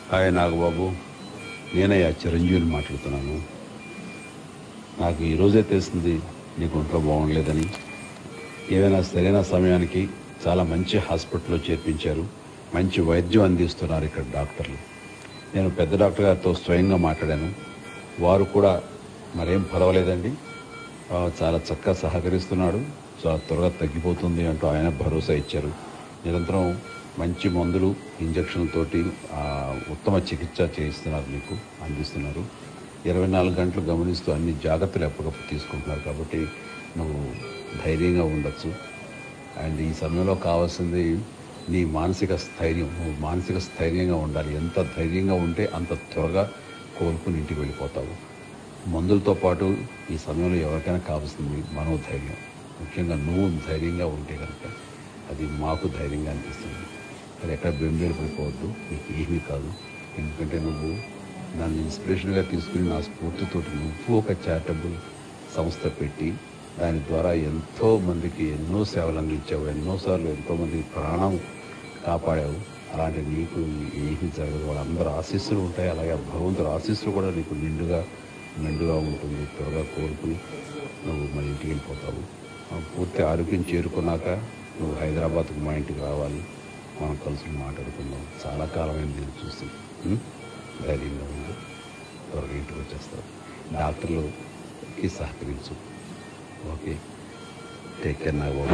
Hi Nagababu నేనయ్యా చిరంజీవిని మాట్లాడుతున్నాను నాకు ఈరోజే తెలిసింది నీకు ఒంట్లో బాగుండలేదని ఏదైనా సరైన సమయానికి చాలా మంచి హాస్పిటల్లో చేర్పించారు మంచి వైద్యం అందిస్తున్నారు ఇక్కడ డాక్టర్లు నేను పెద్ద డాక్టర్ గారితో స్వయంగా మాట్లాడాను వారు కూడా మరేం పర్వాలేదండి ఆ, చాలా చక్కగా సహకరిస్తున్నాడు చాలా త్వరగా తగ్గిపోతుంది అంటూ ఆయన భరోసా ఇచ్చారు నిరంతరం మంచి మందులు ఇంజక్షన్లతోటి ఆ, ఉత్తమ చికిత్స చేయిస్తున్నారు మీకు అందిస్తున్నారు ఇరవై నాలుగు గంటలు గమనిస్తూ అన్ని జాగ్రత్తలు ఎప్పటికప్పుడు తీసుకుంటున్నారు కాబట్టి నువ్వు ధైర్యంగా ఉండొచ్చు అండ్ ఈ సమయంలో కావాల్సింది నీ మానసిక స్థైర్యం నువ్వు మానసిక స్థైర్యంగా ఉండాలి ఎంత ధైర్యంగా ఉంటే అంత త్వరగా కోలుకుని ఇంటికి వెళ్ళిపోతావు మందులతో పాటు ఈ సమయంలో ఎవరికైనా కావాల్సింది మనోధైర్యం ముఖ్యంగా నువ్వు ధైర్యంగా ఉంటే కనుక అది మాకు ధైర్యంగా అనిపిస్తుంది అది ఎక్కడ బెంబేలు పడిపోవద్దు నీకు ఏమీ కాదు ఎందుకంటే నువ్వు నన్ను ఇన్స్పిరేషన్గా తీసుకుని నా స్ఫూర్తితోటి నువ్వు ఒక చారిటబుల్ సంస్థ పెట్టి దాని ద్వారా ఎంతో మందికి ఎన్నో సేవలు అందించావు ఎన్నోసార్లు ఎంతో మంది ప్రాణం కాపాడావు అలాంటి నీకు ఏమీ జరగదు వాళ్ళందరూ ఆశీస్సులు ఉంటాయి అలాగే భగవంతుడు ఆశీస్సులు కూడా నీకు నిండుగా మెండుగా ఉంటుంది త్వరగా కోరుకుని నువ్వు మన ఇంటికి వెళ్ళిపోతావు ఆ పూర్తి ఆరోగ్యం చేరుకున్నాక నువ్వు హైదరాబాద్కు మా ఇంటికి రావాలి మనం కలిసి మాట్లాడుకుందాం చాలా కాలమైంది నేను చూసి ఉం? ధైర్యంగా ఉంది త్వరగా ఇంటికి వచ్చేస్తావు డాక్టర్లుకి సహకరించు ఓకే టేక్ కేర్ నా బాబు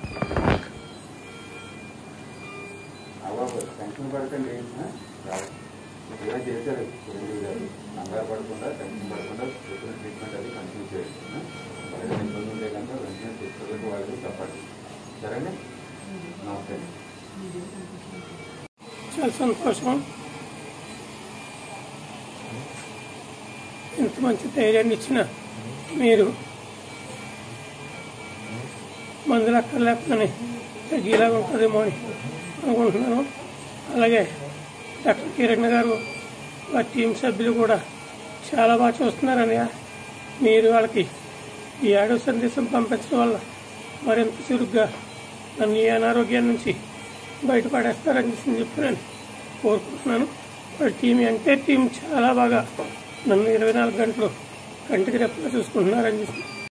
అవ్వదు టెన్షన్ పడకండి ఇలా చేశారు చిరంజీవి గారు కంగారు పడకుండా టెన్షన్ పడకుండా చెప్పిన ట్రీట్మెంట్ అది కంటిన్యూ చేయండి ఎవరైనా ఇబ్బంది ఉంటే కనుక వెంటనే తీసుకెళ్ళి వాళ్ళకి చెప్పండి సరేనా నమస్తే చాలా సంతోషం ఇంత మంచి ధైర్యాన్ని ఇచ్చిన మీరు మందులు అక్కర్లేకపోతే తగ్గేలాగా ఉంటుందేమో అని అనుకుంటున్నాను అలాగే డాక్టర్ కిరణ్ గారు వారి టీం సభ్యులు కూడా చాలా బాగా చూస్తున్నారని మీరు వాళ్ళకి ఈ ఆడో సందేశం పంపించడం వల్ల మరింత చురుగ్గా నన్ను ఈ అనారోగ్యం నుంచి బయటపడేస్తారని చెప్పి నేను కోరుకుంటున్నాను వాళ్ళ టీం ఎంటైర్ టీం చాలా బాగా నన్ను ఇరవై నాలుగు గంటలు కంటికి రెప్పగా చూసుకుంటున్నారని చెప్పి